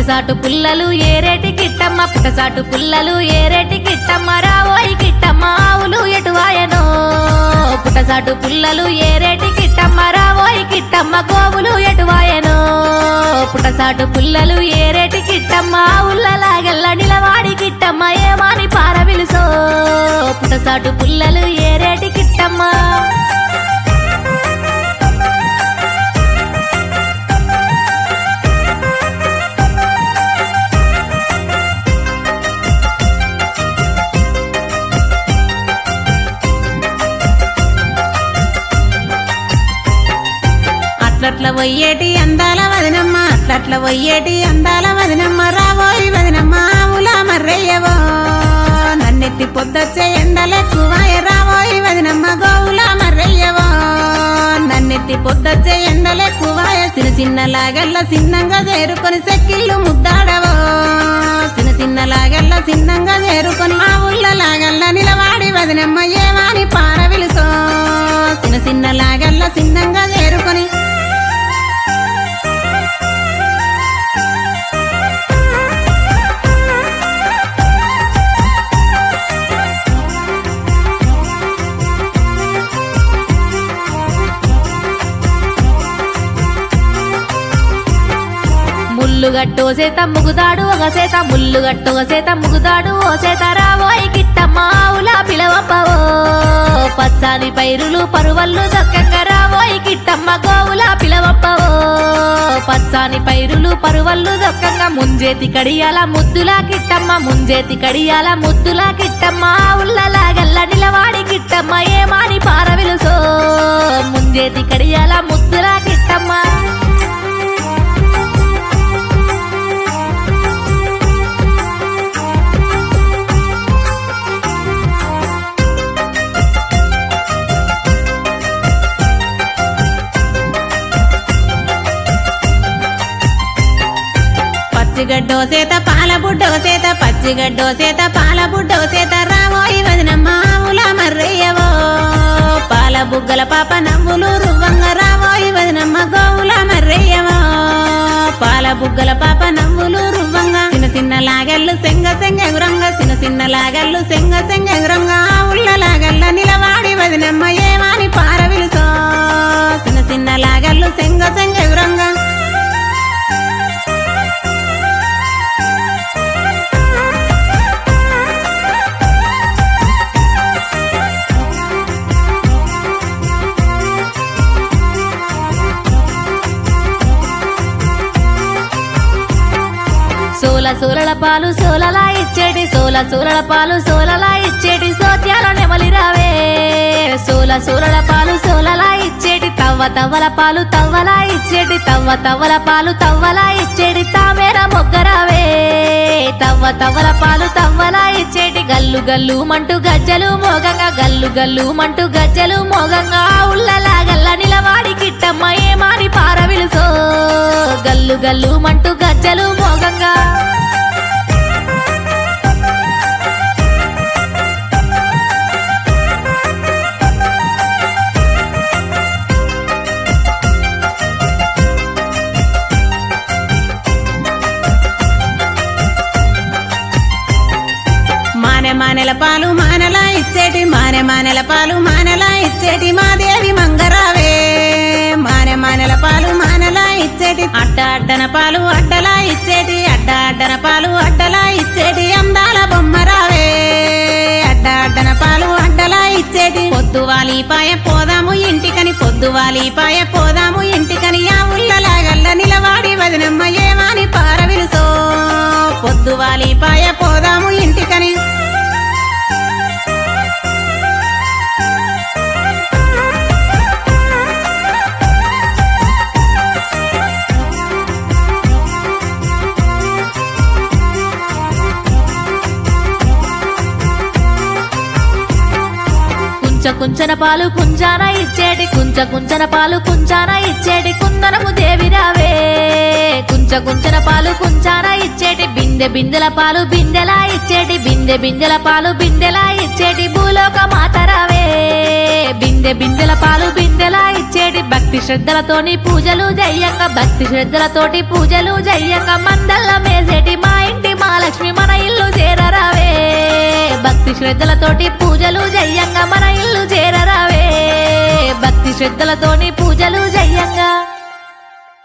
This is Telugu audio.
పుట్టసాటు పుల్లలు ఏరేటి కిట్టమ్మ పుట్టసాటు పుల్లలు ఏరేటి కిట్టమ్మ రావోయి కిట్టమ్మ ఆవులు ఎటువాయనో పుట్టసాటు పుల్లలు ఏరేటి కిట్టమ్మ రావోయి కిట్టమ్మ గోవులు ఎటువాయనో పుట్టసాటు పుల్లలు ఏరేటి కిట్టమ్మ ఆవులలాగెల్ల నిలవాడి కిట్టమ్మ ఏమాని పార విలుసో పుట్టసాటు పుల్లలు ఏరేటి కిట్టమ్మ అట్లట్ల పోయేటి అందాల వదినమ్మ అట్లట్ల పోయేటి అందాల వదినమ్మ రాబోయి వదినమ్మ ఆవుల మర్రయ్యవో నన్నెత్తి పొద్దొచ్చే ఎండలెక్కువాయ రాబోయి వదినమ్మ గోవుల మర్రయ్యవో నన్నెత్తి పొద్దొచ్చే ఎండలెక్కువాయ చిన్న చిన్న లాగల్ల చిన్నంగా చేరుకొని సెక్కిళ్ళు ముద్దాడవో చిన్న చిన్న లాగల్ల చిన్నంగా చేరుకొని ఆ ఊళ్ళ లాగల్ల నిలవాడి వదినమ్మ ఏమాని పార విలుసో చిన్న చిన్న లాగల్ల చిన్నంగా చేరుకొని ముల్లు గట్టు ఓ సేత ముగుదాడు ఒక సేత ముల్లు గట్టు ఒక సేత ముగుదాడు ఓ సేత రావోయి కిట్టమ్మ ఆవుల పిలవప్పవో పచ్చాని పైరులు పరువల్లు దక్కంగా రావోయి కిట్టమ్మ గోవుల పిలవప్పవో పచ్చాని పైరులు పరువల్లు దొక్కంగా ముంజేతి కడియాల ముద్దులా కిట్టమ్మ ముంజేతి కడియాల ముద్దులా కిట్టమ్మ ఆవులలాగల్ల నిలవాడి కిట్టమ్మ ఏమాని పార విలుసో ముంజేతి కడియాల ముద్దులా కిట్టమ్మ పచ్చిగడ్డో సేత పాల బుడ్డో సేత పచ్చిగడ్డో సేత పాల బుడ్డో సేత రావోయి వదినమ్మ ఆవుల మర్రయ్యవో పాల బుగ్గల పాప నవ్వులు రువ్వంగ రావోయి వదినమ్మ గోవుల మర్రయ్యవో పాల బుగ్గల పాప నవ్వులు రువ్వంగ చిన్న చిన్న లాగల్లు సెంగ సెంగ ఎగురంగ చిన్న చిన్న లాగల్లు సెంగ సెంగ ఎగురంగ ఆవుళ్ళ లాగల్ల నిలవాడి వదినమ్మ ఏమాని పార విలుసో చిన్న చిన్న లాగల్లు సెంగ సెంగ ఎగురంగ సోల సోలల పాలు సోలలా ఇచ్చేటి సోల సోలల పాలు సోలలా ఇచ్చేటి సోత్యాల నెమలి రావే సోల సోలల పాలు సోలలా ఇచ్చేటి తవ్వ తవ్వల పాలు తవ్వలా ఇచ్చేటి తవ్వ తవ్వల పాలు తవ్వలా ఇచ్చేటి తామేర మొగ్గరావే తవ్వ తవ్వల పాలు తవ్వలా ఇచ్చేటి గల్లు గల్లు మంటూ గజ్జలు మోగంగా గల్లు గల్లు మంటూ గజ్జలు మోగంగా ఉల్లలా గల్ల నిలవాడి కిట్టమ్మ ఏమాని పార విలుసో గల్లు గల్లు మంటూ గజ్జలు మోగంగా మానె మానెల పాలు మానలా ఇచ్చేటి మానె మానెల పాలు మానలా ఇచ్చేటి మాదేవి మంగరావే మానె మానెల పాలు మానలా ఇచ్చేటి అడ్డ అడ్డన పాలు అడ్డలా ఇచ్చేటి అడ్డ అడ్డన పాలు అడ్డలా ఇచ్చేటి అందాల బొమ్మరావే అడ్డ అడ్డన పాలు అడ్డలా ఇచ్చేటి పొద్దువాలి పాయ పోదాము ఇంటికని పొద్దువాలి పాయ పోదాము ఇంటికని ఆ ఉల్లలాగల్ల నిలవాడి వదినమ్మ ఏమాని పార విలుసో పొద్దువాలి పాయ పోదాము ఇంటికని కుంచ కుంచన పాలు కుంజాన ఇచ్చేటి కుంచ కుంచన పాలు కుంజాన ఇచ్చేటి కుందనము దేవి రావే కుంచ కుంచన పాలు కుంచాన ఇచ్చేటి బిందె బిందెల పాలు బిందెలా ఇచ్చేటి బిందె బిందెల పాలు బిందెలా ఇచ్చేటి భూలోక మాత రావే బిందె బిందెల పాలు బిందెలా ఇచ్చేటి భక్తి శ్రద్ధలతోని పూజలు జయ్యంగా భక్తి శ్రద్ధలతోటి పూజలు జయ్యంగా మందల్ల మేసేటి మా ఇంటి మహాలక్ష్మి మన ఇల్లు చేరరావే భక్తి శ్రద్ధలతోటి పూజలు జయ్యంగా మన ఇల్లు చేరరావే భక్తి శ్రద్ధలతోని పూజలు జయ్యంగా